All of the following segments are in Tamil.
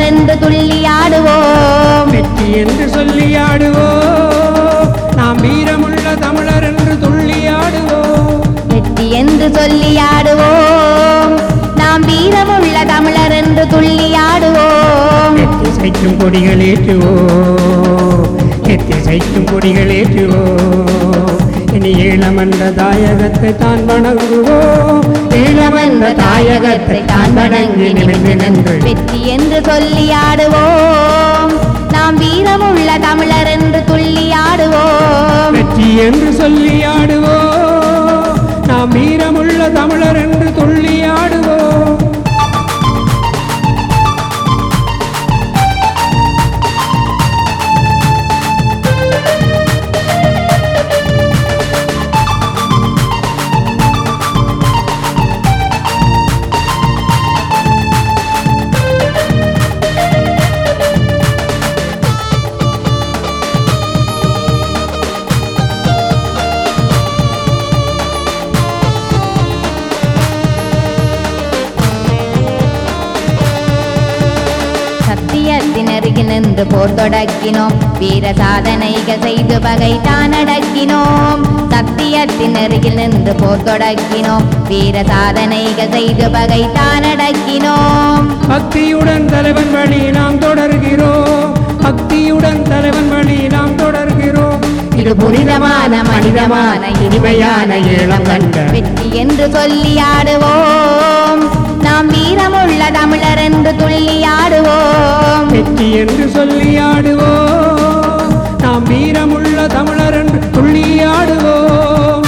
என்று துள்ளி ஆடுவோம் வெற்றி என்று சொல்லி ஆடுவோம் நாம் வீரமுள்ள தமிழர் என்று துள்ளி ஆடுவோம் வெற்றி என்று சொல்லி ஆடுவோம் நாம் வீரமுள்ள தமிழர் என்று துள்ளி ஆடுவோம் எத்தி சைக்கும் கொடிகள் ஏற்றுவோம் எத்தி சைக்கும் கொடிகள் ஏற்றுவோம் இனி ஈழமன்ற தாயகத்தை தான் வணங்குவோம் ஈழமன்ற தாயகத்தை தான் வணங்கி நிமிர்ந்து நின்று வெற்றி என்று சொல்லி ஆடுவோம் நாம் வீரமுள்ள தமிழர் என்று துள்ளி ஆடுவோம் வெற்றி என்று சொல்லி ஆடுவோம் நாம் வீரமுள்ள தமிழர் என்று துள்ளி ஆடுவோம் சத்தியத்தின் அருகில் நின்று போர் தொடக்கினோம் வீர சாதனைகள் செய்து பகை தான் அடக்கினோம் சத்தியத்தின் அருகில் நின்று போர் தொடக்கினோம் வீர சாதனைகள் செய்து பகை தான் அடக்கினோம் பக்தியுடன் தலைவன் வழி நாம் தொடர்கிறோம் பக்தியுடன் தலைவன் வழி நாம் தொடர்கிறோம் இது புனிதமான மனிதமான இனிமையான ஈழம் கண்ட வெற்றி என்று சொல்லி ஆடுவோம் நாம் வீரமுள்ள தமிழர் என்று துள்ளி ஆடுவோம் வெற்றி என்று சொல்லி ஆடுவோம் நாம் வீரமுள்ள தமிழர் என்று துள்ளி ஆடுவோம்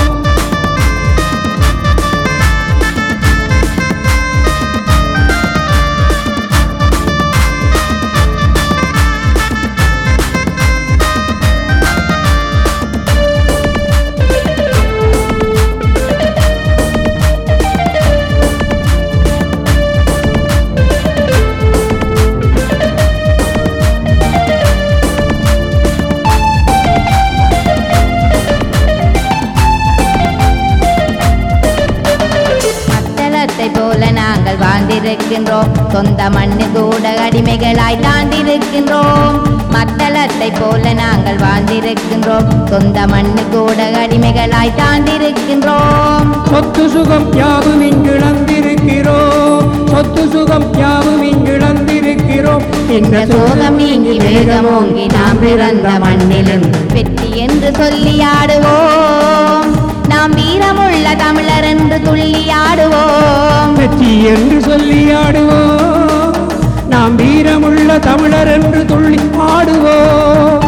மத்தளத்தை போல நாங்கள் வாழ்ந்திருக்கின்றோம் சொந்த மண்ணு கூட அடிமைகளாய் தாண்டிருக்கின்றோம் மத்தளத்தை போல நாங்கள் வாழ்ந்திருக்கின்றோம் சொந்த மண்ணு கூட அடிமைகளாய் தாண்டிருக்கின்றோம் சொத்து சுகம் யாவும் இங்கிழந்திருக்கிறோம் சொத்து சுகம் யாவும் இங்கிழந்திருக்கிறோம் இந்த சோகம் நீங்கி வேகமோங்கி நாம் பிறந்த மண்ணிலிருந்து வெற்றி என்று சொல்லி ஆடுவோம் நாம் வீரமுள்ள தமிழர் என்று துள்ளி ஆடுவோம் வெற்றி என்று சொல்லி ஆடுவோம் நாம் வீரமுள்ள தமிழர் என்று துள்ளி ஆடுவோம்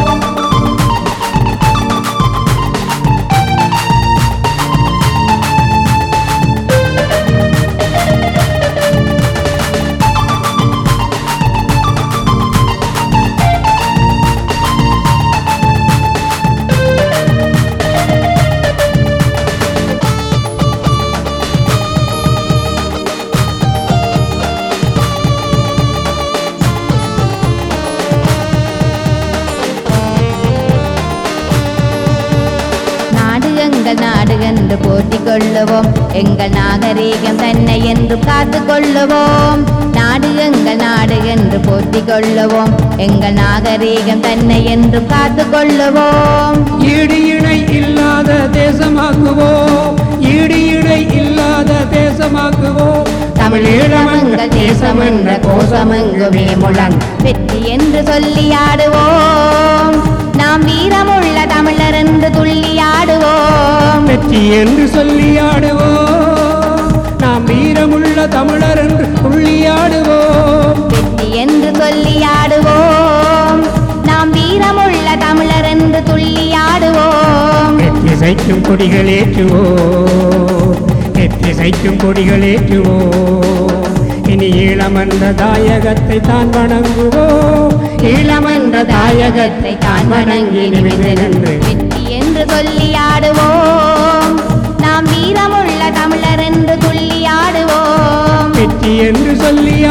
நாடு எங்கள் நாடு என்று போற்றிக் கொள்ளுவோம் எங்கள் நாகரீகம் தன்னை என்று காத்து கொள்ளுவோம் நாடு எங்கள் நாடு என்று போற்றிக் கொள்ளுவோம் எங்கள் நாகரீகம் தன்னை என்று காத்து கொள்ளுவோம் ஈடு இணை இல்லாத தேசமாக்குவோம் ஈடு இணை இல்லாத தேசமாக்குவோம் தமிழீழமங்கள் தேசம் என்ற கோஷமெங்குமே முழங்க வெற்றி என்று சொல்லி ஆடுவோம் நாம் வீரமுள்ள தமிழர் என்று துள்ளி ஆடுவோம் வெற்றி என்று சொல்லி ஆடுவோம் நாம் வீரமுள்ள தமிழர் என்று துள்ளி ஆடுவோம் வெற்றி என்று சொல்லி ஆடுவோம் நாம் வீரமுள்ள தமிழர் என்று துள்ளி ஆடுவோம் எத்திசைக்கும் கொடிகள் ஏற்றுவோம் எத்திசைக்கும் கொடிகள் ஏற்றுவோம் இனி ஈழமன்ற தாயகத்தை தான் வணங்குவோம் ஈழமன்ற தாயகத்தை தான் வணங்கி நிமிர்ந்து நின்று வெற்றி என்று சொல்லி ஆடுவோம் நாம் வீரமுள்ள தமிழர் என்று துள்ளி ஆடுவோம் வெற்றி என்று சொல்லி